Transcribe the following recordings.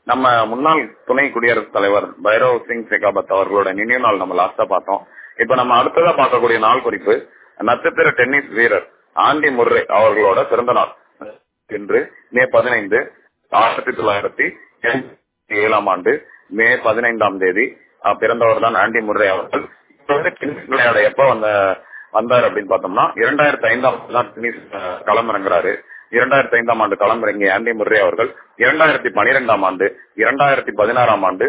நம்ம முன்னாள் துணை குடியரசுத் தலைவர் பைரவ் சிங் செகாபத் அவர்களோட நினைவு நாள் நம்ம லாஸ்டா பார்த்தோம் இப்ப நம்ம அடுத்ததா பார்க்கக்கூடிய நாள் குறிப்பு நட்சத்திர டென்னிஸ் வீரர் ஆண்டி முர்ரே அவர்களோட பிறந்த நாள் இன்று மே பதினைந்து ஆயிரத்தி தொள்ளாயிரத்தி ஏழாம் ஆண்டு மே பதினைந்தாம் தேதி பிறந்தவர் தான் ஆண்டி முர்ரே அவர்கள் டென்னிஸ் விளையாட எப்ப வந்த வந்தார் அப்படின்னு பார்த்தோம்னா இரண்டாயிரத்தி ஐந்தாம் தான் டென்னிஸ் களமிறங்குறாரு இரண்டாயிரத்தி ஐந்தாம் ஆண்டு களமிறங்கிய ஆண்டி முர்ரே அவர்கள் இரண்டாயிரத்தி பனிரெண்டாம் ஆண்டு இரண்டாயிரத்தி பதினாறாம் ஆண்டு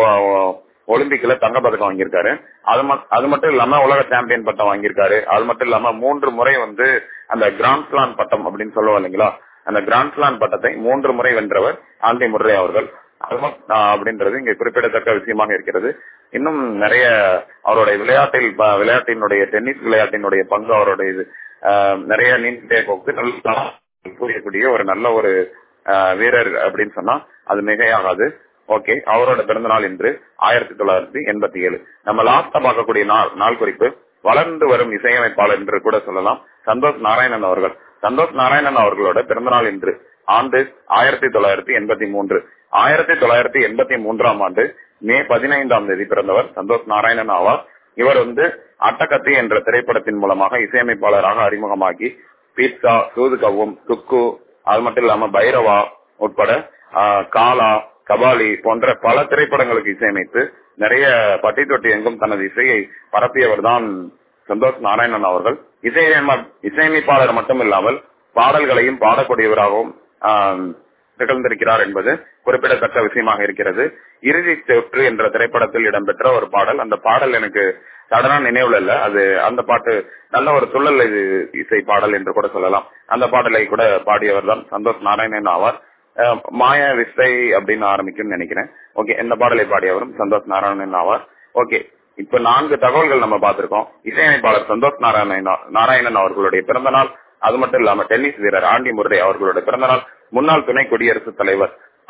ஒலிம்பிக்ல தங்கப்பதக்கம் வாங்கியிருக்காரு அது அது மட்டும் இல்லாம உலக சாம்பியன் பட்டம் வாங்கியிருக்காரு அது மட்டும் இல்லாம மூன்று முறை வந்து அந்த கிராண்ட் ஸ்லான் பட்டம் அப்படின்னு சொல்லுவோம் இல்லைங்களா அந்த கிராண்ட் ஸ்லான் பட்டத்தை மூன்று முறை வென்றவர் ஆண்டி முர்ரே அவர்கள் அப்படின்றது இங்க குறிப்பிடத்தக்க விஷயமாக இருக்கிறது இன்னும் நிறைய அவருடைய விளையாட்டில் விளையாட்டினுடைய டென்னிஸ் விளையாட்டினுடைய பங்கு அவருடைய இது நிறைய நீண்டே போக்கு நல்ல கூறியக்கூடிய ஒரு நல்ல ஒரு வீரர் அப்படின்னு சொன்னா அது மிகையாகாது ஓகே அவரோட பிறந்த நாள் இன்று ஆயிரத்தி தொள்ளாயிரத்தி எண்பத்தி ஏழு நம்ம லாஸ்டா பார்க்கக்கூடிய நாள் நாள் குறிப்பு வளர்ந்து வரும் இசையமைப்பாளர் என்று கூட சொல்லலாம் சந்தோஷ் நாராயணன் அவர்கள் சந்தோஷ் நாராயணன் அவர்களோட பிறந்த நாள் இன்று ஆண்டு ஆயிரத்தி தொள்ளாயிரத்தி எண்பத்தி மூன்று ஆயிரத்தி தொள்ளாயிரத்தி எண்பத்தி மூன்றாம் ஆண்டு மே பதினைந்தாம் தேதி பிறந்தவர் சந்தோஷ் நாராயணன் ஆவார் இவர் வந்து அட்டகத்தி என்ற திரைப்படத்தின் மூலமாக இசையமைப்பாளராக அறிமுகமாகி பீட்சா சூது கவும் துக்கு அது மட்டும் இல்லாம பைரவா உட்பட காலா கபாலி போன்ற பல திரைப்படங்களுக்கு இசையமைத்து நிறைய பட்டி தொட்டி எங்கும் தனது இசையை பரப்பியவர் தான் சந்தோஷ் நாராயணன் அவர்கள் இசையமைப்பாளர் மட்டும் இல்லாமல் பாடல்களையும் பாடக்கூடியவராகவும் திகழ்ந்திருக்கிறார் என்பது குறிப்பிடத்தக்க விஷயமாக இருக்கிறது இறுதி தொற்று என்ற திரைப்படத்தில் இடம்பெற்ற ஒரு பாடல் அந்த பாடல் எனக்கு சடனா நினைவுல இல்ல அது அந்த பாட்டு நல்ல ஒரு துள்ளல் இசை பாடல் என்று கூட சொல்லலாம் அந்த பாடலை கூட பாடியவர் தான் சந்தோஷ் நாராயணன் ஆவார் மாய விசை அப்படின்னு ஆரம்பிக்கும் நினைக்கிறேன் ஓகே இந்த பாடலை பாடியவரும் சந்தோஷ் நாராயணன் ஆவார் ஓகே இப்ப நான்கு தகவல்கள் நம்ம பார்த்திருக்கோம் இசையமைப்பாளர் சந்தோஷ் நாராயணன் நாராயணன் அவர்களுடைய பிறந்த நாள் அது மட்டும் இல்லாம டென்னிஸ் வீரர் ஆண்டி முர்ரே அவர்களுடைய பிறந்த நாள் முன்னாள் துணை குடியரசுத் தலைவர்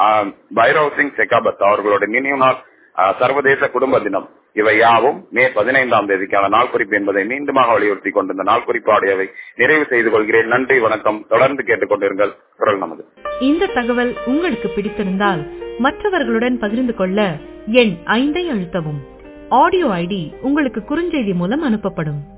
பைரவ் சிங் செகாபத் அவர்களுடைய நினைவு நாள் சர்வதேச குடும்ப தினம் இவை யாவும் மே பதினைந்தாம் தேதிக்கான நாள் குறிப்பு என்பதை மீண்டுமாக வலியுறுத்தி கொண்டு இந்த நாள் குறிப்பு ஆடியவை நிறைவு செய்து கொள்கிறேன் நன்றி வணக்கம் தொடர்ந்து கேட்டுக்கொண்டிருங்கள் குரல் நமது இந்த தகவல் உங்களுக்கு பிடித்திருந்தால் மற்றவர்களுடன் பகிர்ந்து கொள்ள எண் ஐந்தை அழுத்தவும் ஆடியோ ஐடி உங்களுக்கு குறுஞ்செய்தி மூலம் அனுப்பப்படும்